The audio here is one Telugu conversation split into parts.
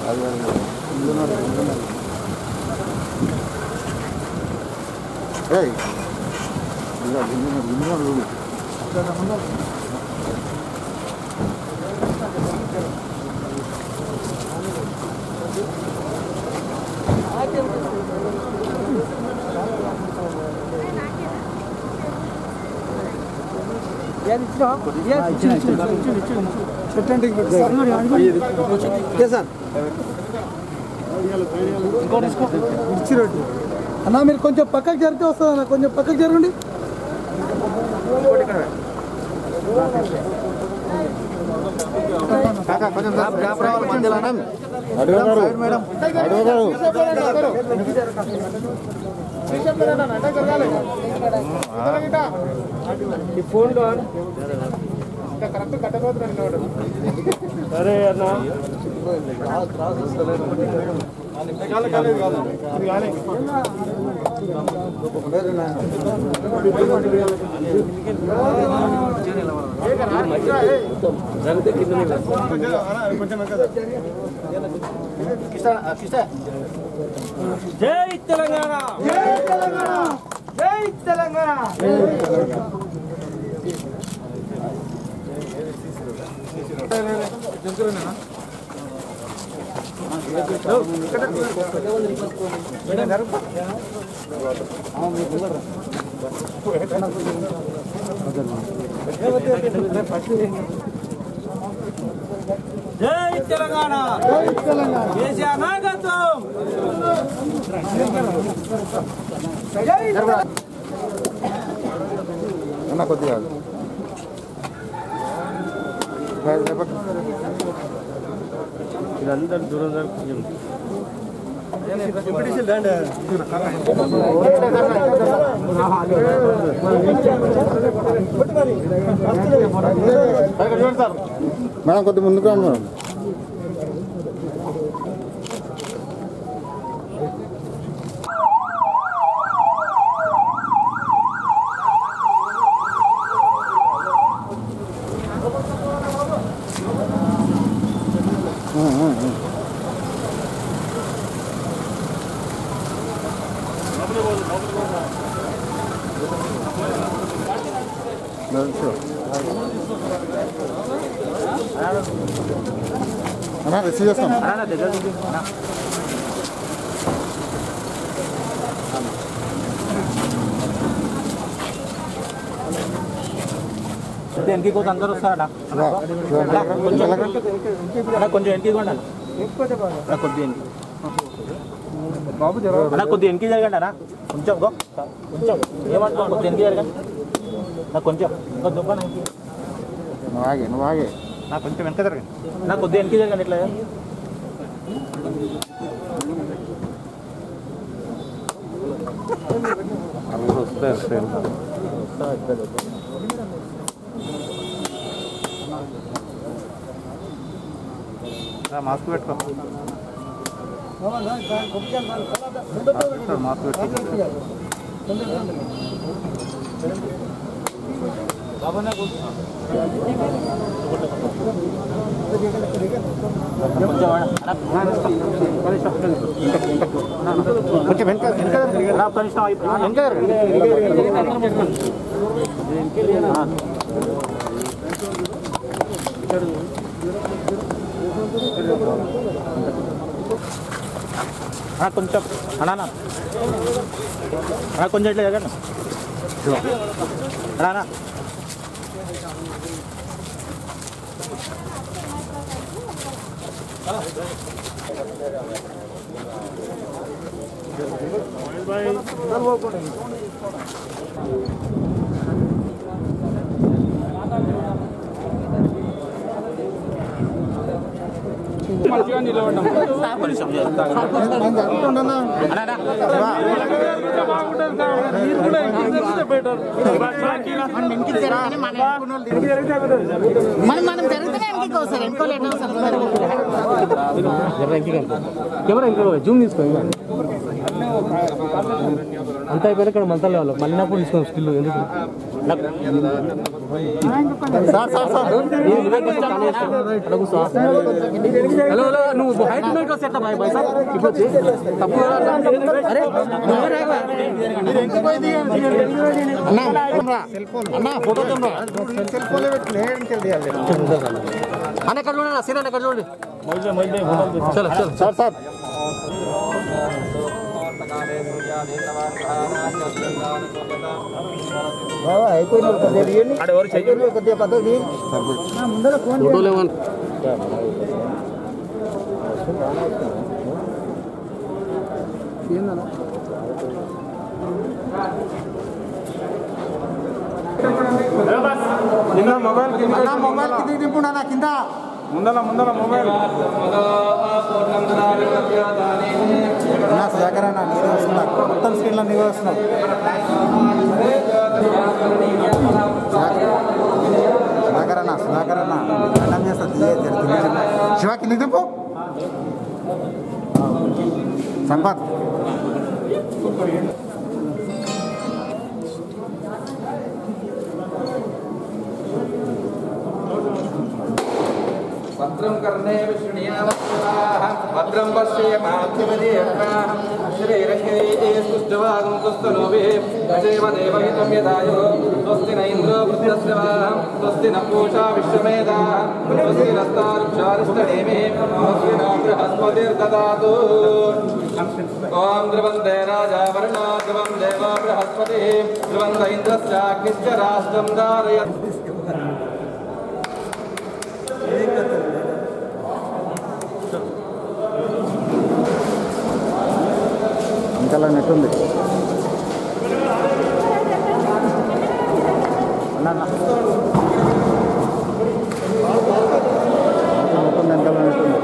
ఏయ్ ఇలా గింజ గింజ చూడు ఇచ్చినట్టు అన్న మీరు కొంచెం పక్కకు జరిగితే వస్తుంది అన్న కొంచెం పక్కకు జరగండి అడుగుగారు అడుగుగారు జై తెలంగాణ జై తెలంగాణ జై తెలంగాణ జై తెలంగాణ జై తెలంగాణ కేసీఆర్ నాయకత్వం అన్న కొద్దిగా ఇదంతా దూరం కొంచెం మేడం కొద్ది ముందుకు రండి మేడం అన్నా రిసీవ్ చేస్తాం వెనక్కి కొంచెం అందరూ వస్తారా రా, రా, రా, రా, రా. కొంచెం వెనక్కి కొండ కొద్ది వెనక్కి అన్న కొద్ది వెనక్కి జరగండి అన్న కొంచెం గో కొంచెం ఏమంటున్నా కొద్ది వెనక్కి జరగండి నాకు కొంచెం ఇంకో దుబ్బన నువ్వు ఆగే నువ్వు ఆగే నాకు కొంచెం వెనక జరగండి నాకు కొద్ది వెనక్కి జరగండి ఇట్లా మాస్క్ పెట్టుకో మాస్క్ పెట్టుకో కొంచెం వెనక వెనక ఒక్క నిమిషం అయిపోయి వెనక కొంచెం అన్నా అన్నా. అన్నా కొంచెం ఇట్లా జరగండి రానా మనం మనం జరుగుతూనే వెనక్కి వస్తారు వెనుకోలు ఎట్లా వస్తారు కెమెరా ఇంకా జూమ్ తీసుకో ఇంకా అంత అయిపోయినా ఇక్కడ మంతా లేవాలి మళ్ళీ నాకు తీసుకోండి స్కిల్ ఎందుకు సార్ సార్ సార్ అలా కూర్చో. హలో హలో నువ్వు ఇప్పుడు హైట్ ఉన్నట్టు వస్తే ఎట్లా బాయ్ బాయ్ సార్ ఇప్పుడు తప్పు కదా అట్లా? అరే నువ్వే రాగా. అన్నా ఫోటో కెమెరా అన్న ఎక్కడ చూడండి సీన్ ఎక్కడ చూడండి చలో చలో సార్ సార్ అయిపోయిన కొద్దిగా తీయండి అయిపోయిన కొద్దిగా పక్కకు తీయండి ముందర ఫోన్ ఫోటోలు ఏమన్నా ఏందన్నా అన్నా మొబైల్ కింద దింపుడు అన్న కింద ముందల ముందల మొబైల్ అన్న సుధాకర్ అన్న నీవే వస్తున్నా మొత్తం స్క్రీన్లో నీవే వస్తున్నావు సుధాకర్ అన్న సుధాకర్ అన్న దండం చేస్తా తీయే జర తినే శివ కింద దింపు సంపత్ భద్రం కర్ణే విష్ణుయామస్వాహ భద్రం పశ్యేమాధ్యమదేవాః శ్రీరక్షే సుష్టవాగం తుస్తనోభి దేవదేవహితం యదాయో స్వస్తి న ఇంద్రో వృద్ధస్రవాహం స్వస్తి న పూషా విశ్వమేధాः స్వస్తి నస్తారుక్షారిష్టనేమి స్వస్తి న బృహస్పతిర్దదాతు ఓం ధ్రువందే రాజా వరుణో ధ్రువం దేవో బృహస్పతి ధ్రువంద ఇంద్రశ్చాగ్నిశ్చ రాష్ట్రం ధారయత్ అంతలా నెట్టుంది అన్న అన్న నెట్టుంది వెనకాల నెట్టుంది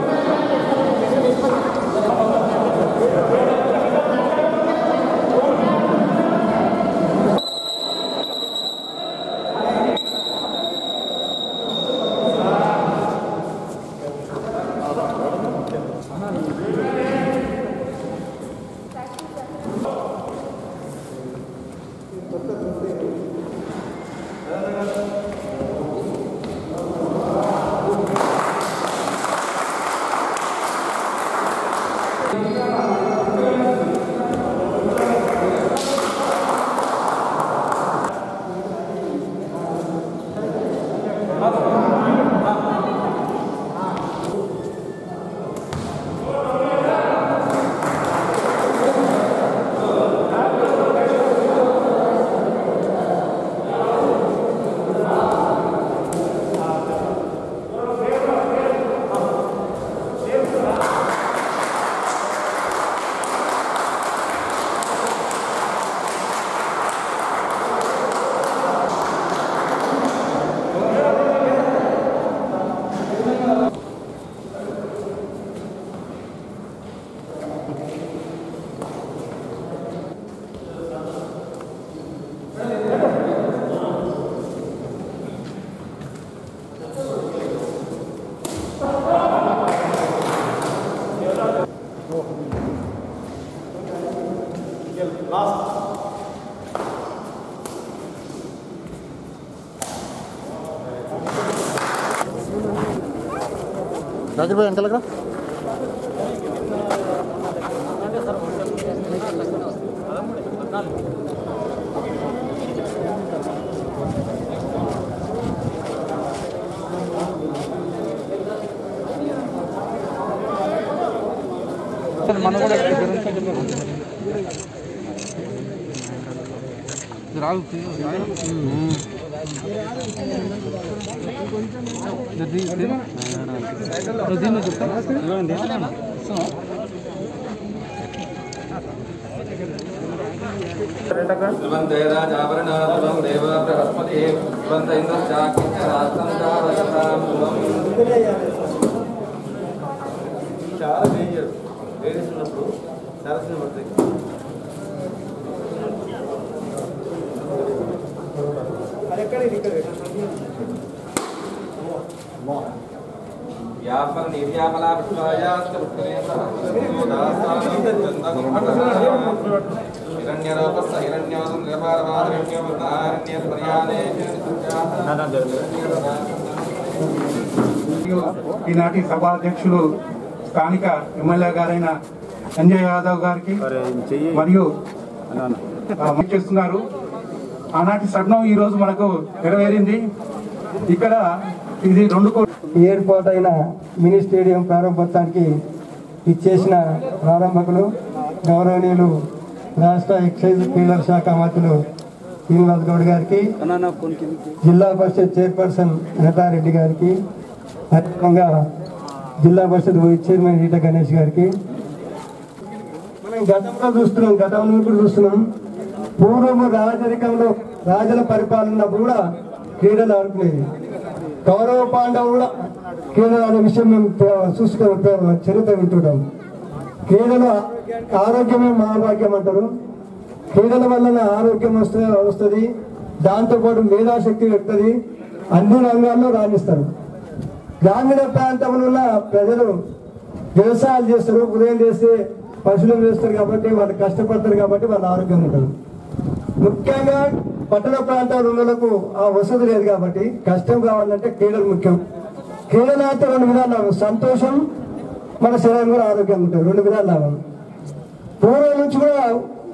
రాజు భాయ్ వెనకాలగా ధ్రువంతే రాజావరణ ధ్రువం దేవ బృహస్పతి ధ్రువంత ఇంద్రశ్చాగ్నిశ్చ రాష్ట్రం ధారయతాం ధ్రువం చాలా డేంజర్ లేడీస్ ఉన్నప్పుడు చాలా సినిమా పడతాయి వ్యాపన నిర్వ్యాపలా విశ్వాయాస్త హిరణ్యరూపస్స హిరణ్యోదం నిర్భారవాదరణ్యోదారణ్య పర్యాలే ఈనాటి సభాధ్యక్షులు స్థానిక ఎమ్మెల్యే గారైన సంజయ్ యాదవ్ గారికి మరియు ఆ, చేస్తున్నారు ఆనాటి సగ్నం ఈ రోజు మనకు నెరవేరింది ఇక్కడ ఇది రెండు కోట్ల ఏర్పాటైన మినీ స్టేడియం ప్రారంభోత్సవానికి ఇచ్చేసిన ప్రారంభకులు గౌరవనీయులు రాష్ట్ర ఎక్సైజ్ క్రీడల శాఖ మంత్రులు శ్రీనివాస్ గౌడ్ గారికి జిల్లా పరిషత్ చైర్పర్సన్ అనితారెడ్డి గారికి అదేవిధంగా జిల్లా పరిషత్ వైస్ చైర్మన్ ఈట గణేష్ గారికి మనం గతంలో చూస్తున్నాం గతంలో కూడా చూస్తున్నాం పూర్వము రాజరికంలో రాజుల పరిపాలన ఉన్నప్పుడు కూడా క్రీడలు ఆడుకునేది కౌరవ పాండవులు కూడా క్రీడలు అనే విషయం మేము చూసుకుని చరిత్ర వింటుంటాం క్రీడలు ఆరోగ్యమే మహాభాగ్యం అంటారు క్రీడల వలన ఆరోగ్యం వస్తుంది వస్తుంది దాంతోపాటు మేధాశక్తి పెడుతుంది అన్ని రంగాల్లో రాణిస్తారు గ్రామీణ ప్రాంతంలో ఉన్న ప్రజలు వ్యవసాయాలు చేస్తారు ఉదయం చేస్తే పశువులు చేస్తారు కాబట్టి వాళ్ళు కష్టపడతారు కాబట్టి వాళ్ళు ఆరోగ్యంగా ఉంటారు ముఖ్యంగా పట్టణ ప్రాంతాల ఉన్నలకు ఆ వసతి లేదు కాబట్టి కష్టం కావాలంటే క్రీడలు ముఖ్యం క్రీడలు అయితే రెండు విధాలు లాభం సంతోషం మన శరీరం కూడా ఆరోగ్యంగా ఉంటుంది రెండు విధాలు లాభం పూర్వం నుంచి కూడా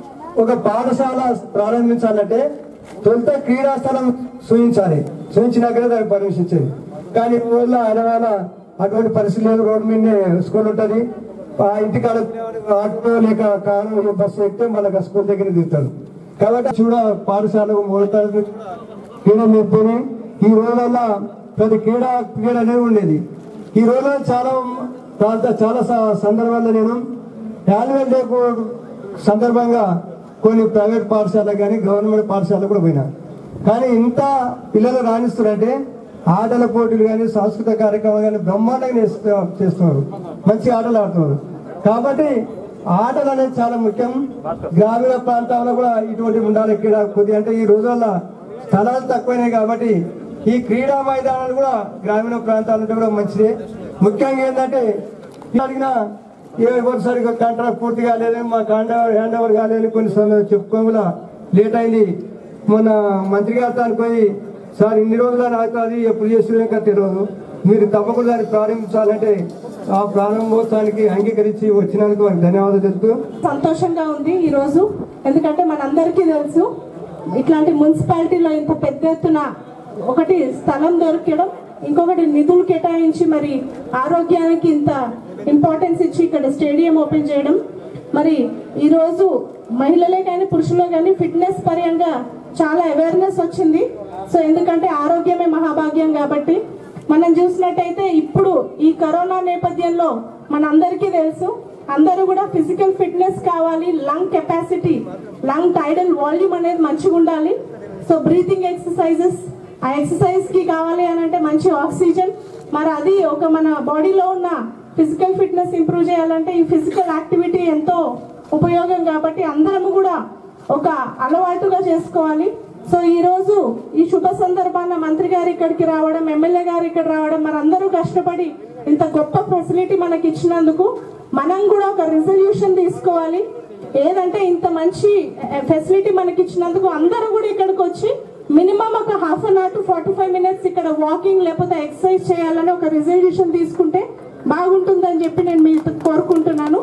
ఒక పాఠశాల ప్రారంభించాలంటే తొలుత క్రీడా స్థలం సూచించాలి సూచించినాకనే దానికి పర్మిషన్ ఇచ్చేది కానీ ఈ రోజుల్లో ఆయన వల్ల అటువంటి పరిస్థితి లేదు రోడ్డు మీదనే స్కూల్ ఉంటుంది ఆ ఇంటికాడ ఆటో లేక కారు బస్సు ఎక్కితే మనకు స్కూల్ దగ్గర దిగుతారు కాబట్టి చూడ పాఠశాలకు మూడు తరగతి క్రీడ నేర్పుని ఈ రోజుల్లో ప్రతి క్రీడా క్రీడ అనేది ఉండేది ఈ రోజుల్లో చాలా ప్రాంత చాలా స- సందర్భాల్లో నేను యాన్యువల్ డే కూ- సందర్భంగా కొన్ని ప్రైవేట్ పాఠశాల కానీ గవర్నమెంట్ పాఠశాల కూడా పోయినా కానీ ఇంత పిల్లలు రాణిస్తున్నారంటే ఆటల పోటీలు కానీ సాంస్కృతిక కార్యక్రమాలు కానీ బ్రహ్మాండంగా చేస్తూ- చేస్తున్నారు మంచి ఆటలు ఆడుతున్నారు కాబట్టి ఆటలు అనేది చాలా ముఖ్యం గ్రామీణ ప్రాంతాల్లో కూడా ఇటువంటి ఉండాలి క్రీడా కొద్ది అంటే ఈ రోజుల్లో స్థలాలు తక్కువైనాయి కాబట్టి ఈ క్రీడా మైదానాలు కూడా గ్రామీణ ప్రాంతాలంటే కూడా మంచిదే ముఖ్యంగా ఏంటంటే అడిగిన ఏ ఒకసారి కాంట్రాక్ట్ పూర్తి కాలేదు మా కాండ హ్యాండ్ ఓవర్ కాలేదు కొన్ని సమయం చెప్పుకోని కూడా లేట్ అయింది మొన్న మంత్రి గారితో అనుకోని సార్ ఇన్ని రోజులు అవుతుంది ఎప్పుడు చేస్తున్నా ఇంకా తెలియదు మీరు తప్పకుండా దాన్ని ప్రారంభించాలంటే ఆ ప్రారంభోత్సవానికి అంగీకరించి వచ్చినందుకు వారికి ధన్యవాదాలు తెలుపుతూ సంతోషంగా ఉంది ఈ రోజు ఎందుకంటే మనందరికీ తెలుసు ఇట్లాంటి మున్సిపాలిటీలో ఇంత పెద్ద ఎత్తున ఒకటి స్థలం దొరకడం ఇంకొకటి నిధులు కేటాయించి మరి ఆరోగ్యానికి ఇంత ఇంపార్టెన్స్ ఇచ్చి ఇక్కడ స్టేడియం ఓపెన్ చేయడం మరి ఈ రోజు మహిళలే కానీ పురుషులే కానీ ఫిట్నెస్ పరంగా చాలా అవేర్నెస్ వచ్చింది సో ఎందుకంటే ఆరోగ్యమే మహాభాగ్యం కాబట్టి మనం చూసినట్టయితే ఇప్పుడు ఈ కరోనా నేపథ్యంలో మనందరికీ తెలుసు అందరూ కూడా ఫిజికల్ ఫిట్నెస్ కావాలి lung capacity lung tidal volume అనేది మంచిగా ఉండాలి సో బ్రీతింగ్ ఎక్సర్సైజెస్ ఆ ఎక్సర్సైజ్ కి కావాలి అని అంటే మంచి ఆక్సిజన్ మరి అది ఒక మన బాడీలో ఉన్న ఫిజికల్ ఫిట్నెస్ ఇంప్రూవ్ చేయాలంటే ఈ ఫిజికల్ యాక్టివిటీ ఎంతో ఉపయోగం కాబట్టి అందరము కూడా ఒక అలవాటుగా చేసుకోవాలి సో ఈ రోజు ఈ శుభ సందర్భాన మంత్రి గారు ఇక్కడికి రావడం ఎమ్మెల్యే గారు ఇక్కడ రావడం మనందరూ కష్టపడి ఇంత గొప్ప ఫెసిలిటీ మనకి ఇచ్చినందుకు మనం కూడా ఒక రిజల్యూషన్ తీసుకోవాలి ఏదంటే ఇంత మంచి ఫెసిలిటీ మనకి ఇచ్చినందుకు అందరూ కూడా ఇక్కడికి వచ్చి మినిమం ఒక half an hour to forty five minutes ఇక్కడ వాకింగ్ లేకపోతే ఎక్సర్సైజ్ చేయాలని ఒక రిజల్యూషన్ తీసుకుంటే బాగుంటుందని చెప్పి నేను మీకు కోరుకుంటున్నాను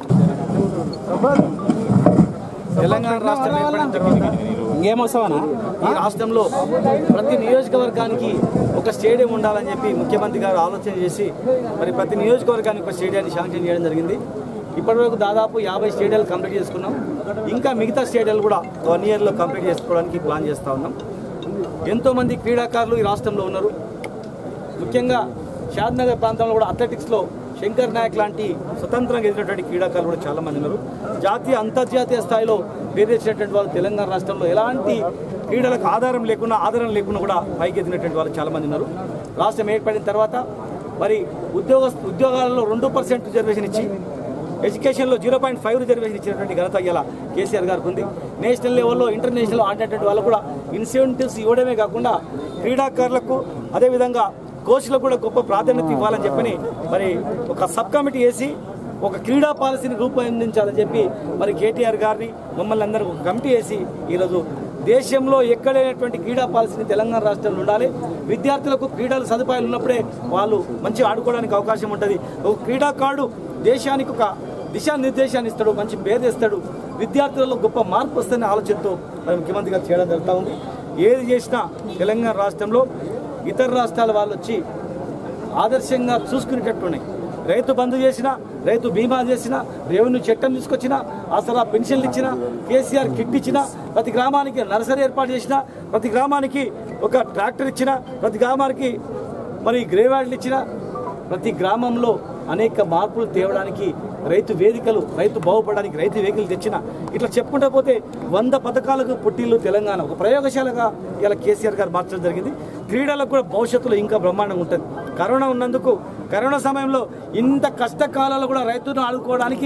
తెలంగాణ రాష్ట్రం ఏర్పడిన తర్వాత ఇంకేమొస్తావనా ఈ రాష్ట్రంలో ప్రతి నియోజకవర్గానికి ఒక స్టేడియం ఉండాలని చెప్పి ముఖ్యమంత్రి గారు ఆలోచన చేసి మరి ప్రతి నియోజకవర్గానికి ఒక స్టేడియాన్ని శాంక్షన్ చేయడం జరిగింది ఇప్పటివరకు దాదాపు యాభై స్టేడియాలు కంప్లీట్ చేసుకున్నాం ఇంకా మిగతా స్టేడియాలు కూడా వన్ ఇయర్లో కంప్లీట్ చేసుకోవడానికి ప్లాన్ చేస్తూ ఉన్నాం ఎంతోమంది క్రీడాకారులు ఈ రాష్ట్రంలో ఉన్నారు ముఖ్యంగా షాద్నగర్ ప్రాంతంలో కూడా అథ్లెటిక్స్లో శంకర్ నాయక్ లాంటి స్వతంత్రంగా ఎదిగినటువంటి క్రీడాకారులు కూడా చాలా మంది ఉన్నారు జాతీయ అంతర్జాతీయ స్థాయిలో పేరు తెచ్చినటువంటి వాళ్ళు తెలంగాణ రాష్ట్రంలో ఎలాంటి క్రీడలకు ఆధారం లేకుండా ఆదరణ లేకుండా కూడా పైకి ఎదిగినటువంటి వాళ్ళు చాలా మంది ఉన్నారు రాష్ట్రం ఏర్పడిన తర్వాత మరి ఉద్యోగ ఉద్యోగాలలో రెండు పర్సెంట్ రిజర్వేషన్ ఇచ్చి ఎడ్యుకేషన్లో జీరో పాయింట్ ఫైవ్ రిజర్వేషన్ ఇచ్చినటువంటి ఘనత ఇలా కేసీఆర్ గారికి ఉంది నేషనల్ లెవెల్లో ఇంటర్నేషనల్ ఆడినటువంటి వాళ్ళు కూడా ఇన్సెంటివ్స్ ఇవ్వడమే కాకుండా క్రీడాకారులకు అదేవిధంగా కోచ్లకు కూడా గొప్ప ప్రాధాన్యత ఇవ్వాలని చెప్పని మరి ఒక సబ్ కమిటీ వేసి ఒక క్రీడా పాలసీని రూపొందించాలని చెప్పి మరి కేటీఆర్ గారిని మమ్మల్ని అందరూ ఒక కమిటీ వేసి ఈరోజు దేశంలో ఎక్కడైనటువంటి క్రీడా పాలసీని తెలంగాణ రాష్ట్రంలో ఉండాలి విద్యార్థులకు క్రీడల సదుపాయాలు ఉన్నప్పుడే వాళ్ళు మంచిగా ఆడుకోవడానికి అవకాశం ఉంటుంది ఒక క్రీడాకారుడు దేశానికి ఒక దిశానిర్దేశాన్ని ఇస్తాడు మంచి పేరు ఇస్తాడు విద్యార్థులలో గొప్ప మార్పు వస్తుందనే ఆలోచనతో మరి ముఖ్యమంత్రి గారు చేయడం జరుగుతూ ఉంది ఏది చేసినా తెలంగాణ రాష్ట్రంలో ఇతర రాష్ట్రాల వాళ్ళు వచ్చి ఆదర్శంగా చూసుకునేటట్టు ఉన్నాయి రైతు బంధు చేసిన రైతు బీమా చేసిన రెవెన్యూ చట్టం తీసుకొచ్చిన ఆసరా పెన్షన్లు ఇచ్చిన కేసీఆర్ కిట్ ఇచ్చిన ప్రతి గ్రామానికి నర్సరీ ఏర్పాటు చేసిన ప్రతి గ్రామానికి ఒక ట్రాక్టర్ ఇచ్చిన ప్రతి గ్రామానికి మరి గ్రేవాడ్లు ఇచ్చిన ప్రతి గ్రామంలో అనేక మార్పులు తేవడానికి రైతు వేదికలు రైతు బాగుపడడానికి రైతు వేదికలు తెచ్చిన ఇట్లా చెప్పుకుంటూ పోతే వంద పథకాలకు పుట్టిల్లు తెలంగాణ ఒక ప్రయోగశాలగా ఇలా కేసీఆర్ గారు మార్చడం జరిగింది క్రీడలకు కూడా భవిష్యత్తులో ఇంకా బ్రహ్మాండంగా ఉంటుంది కరోనా ఉన్నందుకు కరోనా సమయంలో ఇంత కష్టకాలాలు కూడా రైతును ఆదుకోవడానికి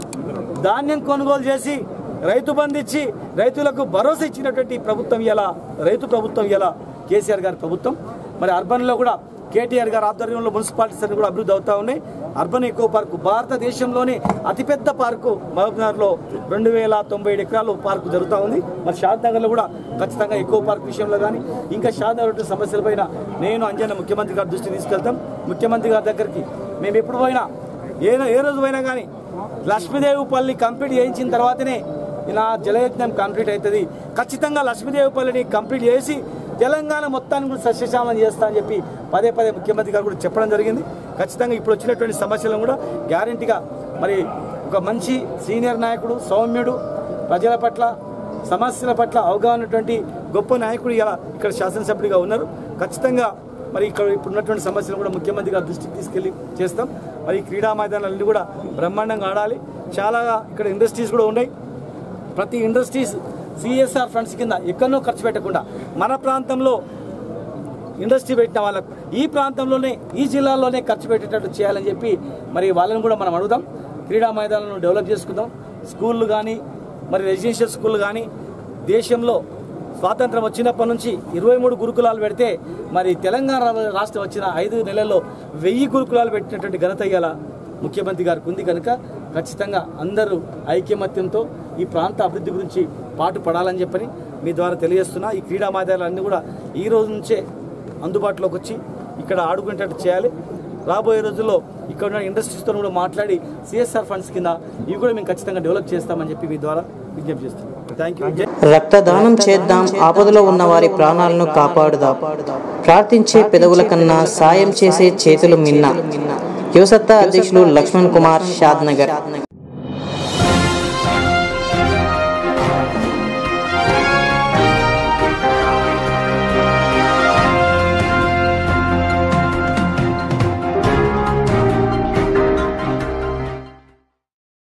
ధాన్యం కొనుగోలు చేసి రైతు బంధు ఇచ్చి రైతులకు భరోసా ఇచ్చినటువంటి ప్రభుత్వం ఇలా రైతు ప్రభుత్వం ఇలా కేసీఆర్ గారి ప్రభుత్వం మరి అర్బన్లో కూడా కేటీఆర్ గారి ఆధ్వర్యంలో మున్సిపాలిటీస్ అన్ని కూడా అభివృద్ధి అవుతా ఉన్నాయి అర్బన్ ఎకో పార్కు భారతదేశంలోనే అతిపెద్ద పార్కు మహబూబ్నగర్లో రెండు వేల తొంభై ఏడు ఎకరాలు పార్కు జరుగుతూ ఉంది మరి షాద్ నగర్లో కూడా ఖచ్చితంగా ఎకో పార్క్ విషయంలో కానీ ఇంకా షాద్ నగర్ సమస్యలపైన నేను అంజన ముఖ్యమంత్రి గారి దృష్టి తీసుకెళ్తాం ముఖ్యమంత్రి గారి దగ్గరికి మేము ఎప్పుడు పోయినా ఏ ఏ రోజు పోయినా కానీ లక్ష్మీదేవిపల్లి కంప్లీట్ చేయించిన తర్వాతనే ఇలా జలయజ్ఞం కంప్లీట్ అవుతుంది ఖచ్చితంగా లక్ష్మీదేవిపల్లిని కంప్లీట్ చేసి తెలంగాణ మొత్తాన్ని కూడా సస్యశ్యామలం చేస్తా అని చెప్పి పదే పదే ముఖ్యమంత్రి గారు కూడా చెప్పడం జరిగింది ఖచ్చితంగా ఇప్పుడు వచ్చినటువంటి సమస్యలను కూడా గ్యారంటీగా మరి ఒక మంచి సీనియర్ నాయకుడు సౌమ్యుడు ప్రజల పట్ల సమస్యల పట్ల అవగాహన ఉన్నటువంటి గొప్ప నాయకుడు ఇలా ఇక్కడ శాసనసభ్యుడిగా ఉన్నారు ఖచ్చితంగా మరి ఇక్కడ ఇప్పుడు ఉన్నటువంటి సమస్యలు కూడా ముఖ్యమంత్రి గారి దృష్టికి తీసుకెళ్లి చేస్తాం మరి ఈ క్రీడా మైదానాలన్నీ కూడా బ్రహ్మాండంగా ఆడాలి చాలా ఇక్కడ ఇండస్ట్రీస్ కూడా ఉన్నాయి ప్రతి ఇండస్ట్రీస్ సిఎస్ఆర్ ఫండ్స్ కింద ఎక్కడనో ఖర్చు పెట్టకుండా మన ప్రాంతంలో ఇండస్ట్రీ పెట్టిన వాళ్ళకు ఈ ప్రాంతంలోనే ఈ జిల్లాలోనే ఖర్చు పెట్టేటట్టు చేయాలని చెప్పి మరి వాళ్ళని కూడా మనం అడుగుదాం క్రీడా మైదానాలను డెవలప్ చేసుకుందాం స్కూళ్ళు కానీ మరి రెసిడెన్షియల్ స్కూళ్ళు కానీ దేశంలో స్వాతంత్రం వచ్చినప్పటి నుంచి ఇరవై మూడు గురుకులాలు పెడితే మరి తెలంగాణ రాష్ట్రం వచ్చిన ఐదు నెలల్లో వెయ్యి గురుకులాలు పెట్టినటువంటి ఘనత ఇవాళ ముఖ్యమంత్రి గారికి ఉంది కనుక ఖచ్చితంగా అందరూ ఐక్యమత్యంతో ఈ ప్రాంత అభివృద్ధి గురించి పాటు పడాలని చెప్పని మీ ద్వారా తెలియజేస్తున్నా ఈ క్రీడా మైదానాలన్నీ కూడా ఈ రోజు నుంచే అందుబాటులోకి వచ్చి ఇక్కడ ఆడుకునేటట్టు చేయాలి రాబోయే రోజుల్లో ఇక్కడ ఉన్న ఇండస్ట్రీస్తో కూడా మాట్లాడి సిఎస్ఆర్ ఫండ్స్ కింద ఇవి కూడా మేము ఖచ్చితంగా డెవలప్ చేస్తామని చెప్పి మీ ద్వారా విజ్ఞప్తి చేస్తున్నాం థ్యాంక్ యూ రక్తదానం చేద్దాం ఆపదలో ఉన్న వారి ప్రాణాలను కాపాడుదాం ప్రార్థించే పెదవుల కన్నా సాయం చేసే చేతులు మిన్న యువసత్తా అధ్యక్షులు లక్ష్మణ్ కుమార్ షాద్ నగర్